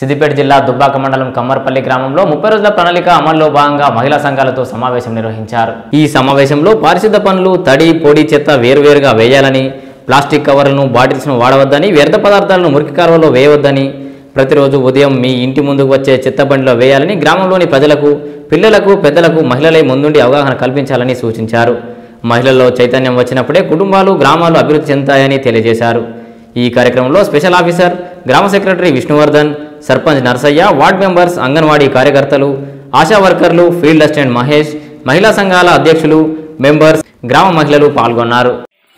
సిద్దిపేట జిల్లా దుబ్బాక మండలం కమ్మర్పల్లి గ్రామంలో ముప్పై రోజుల ప్రణాళిక అమల్లో భాగంగా మహిళా సంఘాలతో సమావేశం నిర్వహించారు ఈ సమావేశంలో పారిశుద్ధ పనులు తడి పొడి చెత్త వేరువేరుగా వేయాలని ప్లాస్టిక్ కవర్లను బాటిల్స్ను వాడవద్దని వ్యర్థ పదార్థాలను మురికి కాలువలో వేయవద్దని ప్రతిరోజు ఉదయం మీ ఇంటి ముందుకు వచ్చే చెత్త బండిలో వేయాలని గ్రామంలోని ప్రజలకు పిల్లలకు పెద్దలకు మహిళలై ముందుండి అవగాహన కల్పించాలని సూచించారు మహిళల్లో చైతన్యం వచ్చినప్పుడే కుటుంబాలు గ్రామాలు అభివృద్ధి చెందుతాయని తెలియజేశారు ఈ కార్యక్రమంలో స్పెషల్ ఆఫీసర్ గ్రామ secretary Vishnuvardhan sarpanch Narsaiah ward members anganwadi కార్యకర్తలు ఆశా వర్కర్లు ఫీల్డ్ అసిస్టెంట్ మహేష్ మహిళా సంఘాల అధ్యక్షులు మెంబర్స్ గ్రామ మహిళలు పాల్గొన్నారు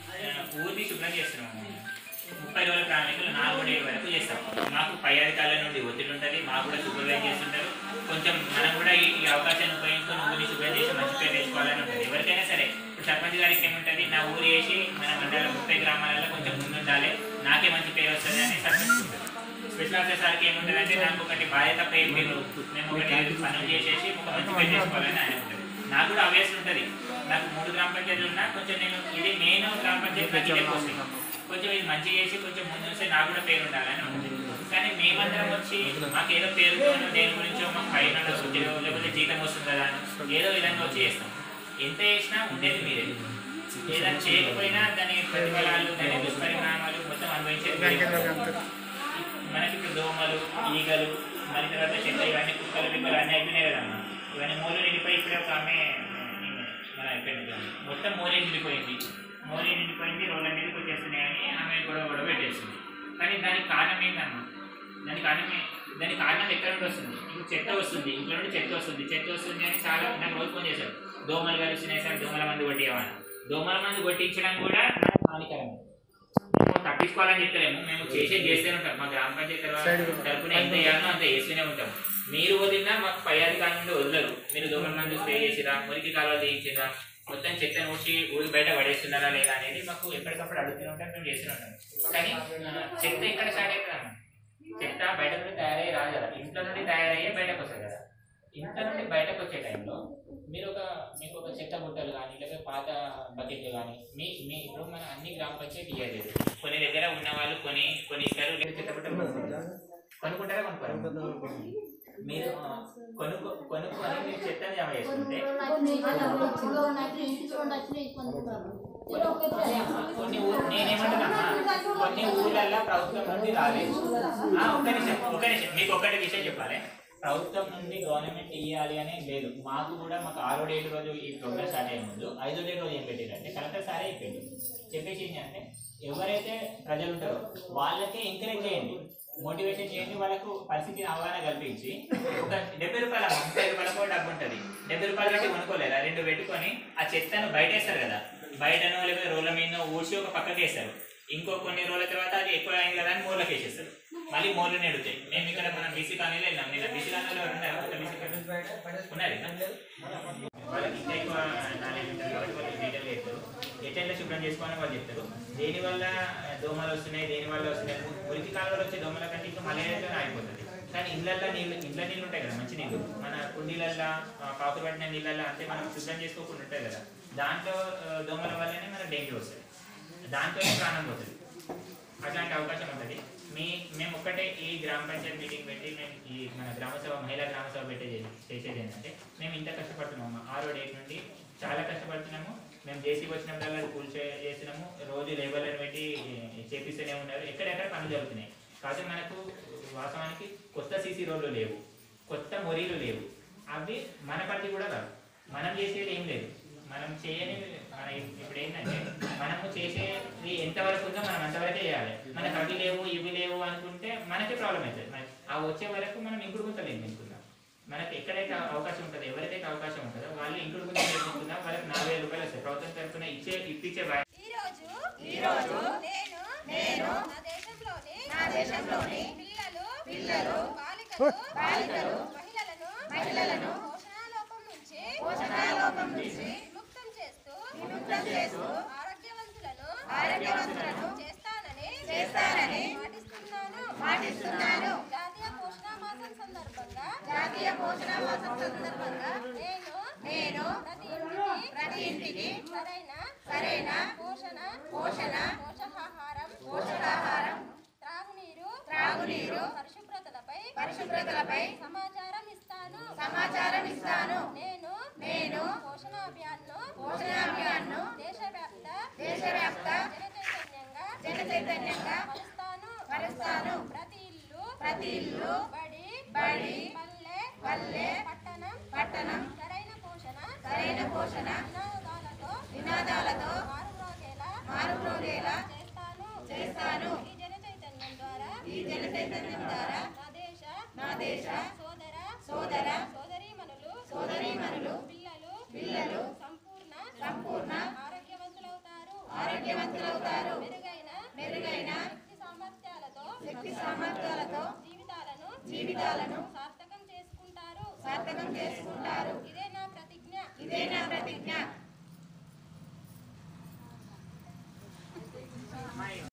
ఊరిని శుభ్రం చేస్తున్నాం ముప్పై రోజుల ప్రణాళికలు నాలుగు డేట్ వరకు చేస్తాం మాకు పై అధికారుల నుండి ఒత్తిడి ఉంటుంది మాకు కూడా సూపర్వైజ్ చేస్తుంటారు కొంచెం మనం కూడా ఈ ఈ అవకాశాన్ని ఉపయోగించుకొని ఊరిని శుభ్రం చేసి మంచి పేరు తెచ్చుకోవాలని ఉంటుంది ఎవరికైనా సరే ఇప్పుడు సర్పంచ్ గారికి ఏముంటుంది నా ఊరు వేసి మన మండలం ముప్పై గ్రామాలలో కొంచెం ముందుండాలి నాకే మంచి పేరు వస్తుంది అని సర్పంచ్ ఉంటుంది స్పెషల్ ఆఫీసర్ సార్కి ఏముంటుంది అంటే నాకు ఒకటి బాధ్యత పేరు మీరు మేము ఒకటి పనులు చేసేసి ఒక మంచి పేరు తెచ్చుకోవాలని ఆయన ఉంటుంది నాకు కూడా అవేస్ ఉంటుంది నాకు మూడు గ్రామ పంచాయతీలు ఉన్నా కొంచెం నేను ఇది మెయిన్ గ్రామ పంచాయతీ నాకు ఇదే పోస్టింగ్ కొంచెం ఇది మంచి చేసి కొంచెం ముందు వస్తే నాకు కూడా పేరు ఉండాలని ఉంటుంది కానీ మేమందరం వచ్చి మాకు ఏదో పేరు దేని గురించో మాకు పైన ఉద్యోగం లేకపోతే జీతం వస్తుంది కదా అని ఏదో విధంగా వచ్చి చేస్తాం ఎంత చేసినా ఉండేది మీరే ఏదైనా చేయకపోయినా దాని ప్రతిఫలాలు దాని దుష్పరిణామాలు మొత్తం అనుభవించేది మీరే. మనకి ఇప్పుడు దోమలు ఈగలు మరి తర్వాత చెత్త ఇవన్నీ కుక్కలు పిక్కలు అన్నీ అయిపోయినాయి కదమ్మా ఇవన్నీ మూలు నిండిపోయి ఇప్పుడే ఒక ఆమె ఈమె మన అయిపోయింది కదా. మొత్తం మోరే నిండిపోయింది మోరే నిండిపోయింది రోడ్ల మీదకి వచ్చేస్తున్నాయి అని ఆమె గొడవ గొడవ పెట్టేస్తుంది కానీ దానికి కారణం ఏంటమ్మా దానికి కారణం ఏ- దానికి కారణం ఎక్కడ నుండి వస్తుంది ఇప్పుడు చెత్త వస్తుంది ఇంట్లో నుండి చెత్త వస్తుంది చెత్త వస్తుంది అని చాలా నాకు రోజు ఫోన్ చేశారు దోమలు కలిసినాయి సార్ దోమల మందు కొట్టేయమని దోమల మందు కొట్టించడం కూడా నాకు హానికరమే మేము తప్పించుకోవాలని చెప్తలేము మేము చేసేది చేస్తూనే ఉంటాం మా గ్రామ పంచాయతీ తర్వాత తరపున ఎంత చేయాలో అంత చేస్తూనే ఉంటాం మీరు వదిలినా మాకు పై అధికారుల నుండి వదలరు మీరు దోమల మందు స్ప్రే చేసిరా మురికి కాలువలు తీయించిరా మొత్తం చెత్త ఊడ్చి ఊరి బయట పడేస్తున్నారా లేదా అనేది మాకు ఎప్పటికప్పుడు అడుగుతూనే ఉంటాం మేము చేస్తూనే ఉంటాం కానీ ఆ, చెత్త ఎక్కడ స్టార్ట్ అవుతుందమ్మా చెత్త బయట నుండి తయారయ్యి రాదు కదా ఇంట్లో నుండి తయారయ్యే బయటకు వస్తుంది కదా ఇంట్లో నుండి బయటకు వచ్చే టైంలో మీరు ఒక మీకు ఒక చెత్త బుట్టలు కానీ లేకపోతే పాత బకెట్లు కానీ మీ మీ ఇప్పుడు మన అన్ని గ్రామ పంచాయతీ ఇవ్వలేదు కొన్ని దగ్గర ఉన్న వాళ్ళు కొని కొన్ని ఇస్తారు లేదా చెత్త బుట్టలు కొనుక్కుంటారు. కొనుక్కుంటారా కొనుక్కోరా మీరు ఆ, కొనుక్కో కొనుక్కొని మీరు చెత్తని జమ చేసుకుంటే కొన్ని ఊ- నేనేమంటున్నామా కొన్ని ఊర్లలో ప్రభుత్వం నుండి రాలేదు ఆ, ఒక్క నిమిషం ఒక్క నిమిషం మీకు ఒక్కటి విషయం చెప్పాలి ప్రభుత్వం నుండి గవర్నమెంట్ ఇవ్వాలి అని లేదు మాకు కూడా మాకు ఆరో డేట్ రోజు ఈ ప్రోగ్రామ్ స్టార్ట్ అయ్యే ముందు ఐదో డేట్ రోజు ఏం పెట్టారంటే కలెక్టర్ సారే చెప్పిండు చెప్పేసి ఏంటంటే ఎవరైతే ప్రజలు ఉంటారో వాళ్ళకే ఎంకరేజ్ చేయండి మోటివేషన్ చేయండి వాళ్ళకు పరిస్థితిని అవగాహన కల్పించి ఒక డెబ్బై రూపాయల ముప్పై రూపాయలకు డబ్బు ఉంటుంది డెబ్బై రూపాయలు పెట్టి కొనుక్కోలేదా రెండు పెట్టుకొని ఆ చెత్తను బయట వేస్తారు కదా బయటనో లేకపోతే రోడ్ల మీద ఊడ్చి ఒక పక్కకి వేస్తారు ఇంకో కొన్ని రోజుల తర్వాత అది ఎక్కువ అయింది కదా అని మూలకి వేసేస్తారు మళ్ళీ మూలు నెడుతాయి మేము ఇక్కడ మనం బీసీ కాలనీలో వెళ్ళాం నేను బీసీ కాలనీలో ఉన్నారు కొత్త బీసీ కాలనీ ఉన్నారు వాళ్ళకి ఇంకా ఎక్కువ నాలెడ్జ్ ఉంటుంది కాబట్టి వాళ్ళు డీటెయిల్ చేస్తారు ఎట్లా శుభ్రం చేసుకోవాలని వాళ్ళు చెప్తారు దేనివల్ల దోమలు వస్తున్నాయి దేని వల్ల వస్తున్నాయి మురికి కాలువలు వచ్చే దోమల కంటే ఇంకా మలేరియాతో అయిపోతుంది కానీ ఇళ్ళల్లో నీళ్ళు ఇంట్లో నీళ్ళు ఉంటాయి కదా మంచి నీళ్ళు మన కుండీలల్లో ఆ, కాపురు పట్టిన నీళ్ళల్లో అంటే మనం శుభ్రం చేసుకోకుండా ఉంటాయి కదా దాంట్లో ఆ, దోమల వల్లనే మనకు డెంగ్యూ వస్తుంది దాంతోనే ప్రాణం పోతుంది అట్లాంటి అవకాశం ఉంటుంది మీ మేము ఒక్కటే ఈ గ్రామ పంచాయతీ మీటింగ్ పెట్టి మేము ఈ మన గ్రామ సభ మహిళా గ్రామ సభ పెట్టే చేసేది ఏంటంటే మేము ఇంత కష్టపడుతున్నాము ఆరో డేట్ నుండి చాలా కష్టపడుతున్నాము మేము జేసీ వచ్చినప్పుడల్లా కూల్ చేసినాము రోజు లేబర్లను పెట్టి చేపిస్తూనే ఉన్నారు ఎక్కడెక్కడ పనులు జరుగుతున్నాయి కాకపోతే మనకు వాస్తవానికి కొత్త సీసీ రోడ్లు లేవు కొత్త మొరీలు లేవు అవి మన పరిధి కూడా కాదు మనం చేసేది ఏం లేదు మనం చేయని మన ఇప్పుడు ఏంటంటే మనము చేసేది ఎంతవరకు ఉందో మనం అంతవరకే చేయాలి మనకు అవి లేవు ఇవి లేవు అనుకుంటే మనకే ప్రాబ్లం అవుతుంది మరి ఆ వచ్చే వరకు మనం ఇంకుడు గుంతలు ఎంచుకుందాం మనకి ఎక్కడైతే అవకాశం ఉంటుందో ఎవరికైతే అవకాశం ఉంటుందో వాళ్ళు ఇంకుడు గుంతలు ఎంచుకుందాం వాళ్ళకి నాలుగు వేల రూపాయలు వస్తాయి ప్రభుత్వం తరఫున ఇచ్చే ఇప్పించే వా- ఈ రోజు ఈ రోజు నేను నేను నా దేశంలోని నా దేశంలోని పిల్లలు పిల్లలు బాలికలు బాలికలు మహిళలను మహిళలను పోషణాలోపం నుంచి పోషణాలోపం నుంచి విముక్తం చేస్తూ విముక్తం చేస్తూ ఆరోగ్యవంతులను ఆరోగ్యవంతులను చేస్తానని చేస్తానని పాటిస్తున్నాను పాటిస్తున్నాను జాతీయ పోషణ మాసం సందర్భంగా జాతీయ పోషణ మాసం సందర్భంగా నేను నేను ప్రతి ఇంటికి ప్రతి ఇంటికి సరైన సరైన పోషణ పోషణ పోషకాహారం పోషకాహారం త్రాగునీరు త్రాగునీరు పరిశుభ్రతలపై పరిశుభ్రతలపై సమాచారం ఇస్తాను సమాచారం ఇస్తాను నేను నేను పోషణ అభియాన్ను పోషణ అభియాన్ను దేశవ్యాప్త దేశవ్యాప్త జన చైతన్యంగా జన చైతన్యంగా మరుస్తాను మరుస్తాను. ప్రతి ఇల్లు ప్రతి ఇల్లు బడి బడి పల్లె పల్లె పట్టణం పట్టణం సరైన పోషణ సరైన పోషణ నినాదాలతో నినాదాలతో మారుమ్రోగేలా మారుమ్రోగేలా చేస్తాను చేస్తాను. ఈ జన చైతన్యం ద్వారా ఈ జన చైతన్యం ద్వారా నా దేశ నా దేశ సోదర సోదర సోదరీమణులు సోదరీమణులు పిల్లలు పిల్లలు సంపూర్ణ సంపూర్ణ ఆరోగ్యవంతులవుతారు ఆరోగ్యవంతులవుతారు మెరుగైన మెరుగైన శక్తి సామర్థ్యాలతో శక్తి సామర్థ్యాలతో జీవితాలను జీవితాలను సార్థకం చేసుకుంటారు సార్థకం చేసుకుంటారు ఇదే నా ప్రతిజ్ఞ ఇదే నా ప్రతిజ్ఞ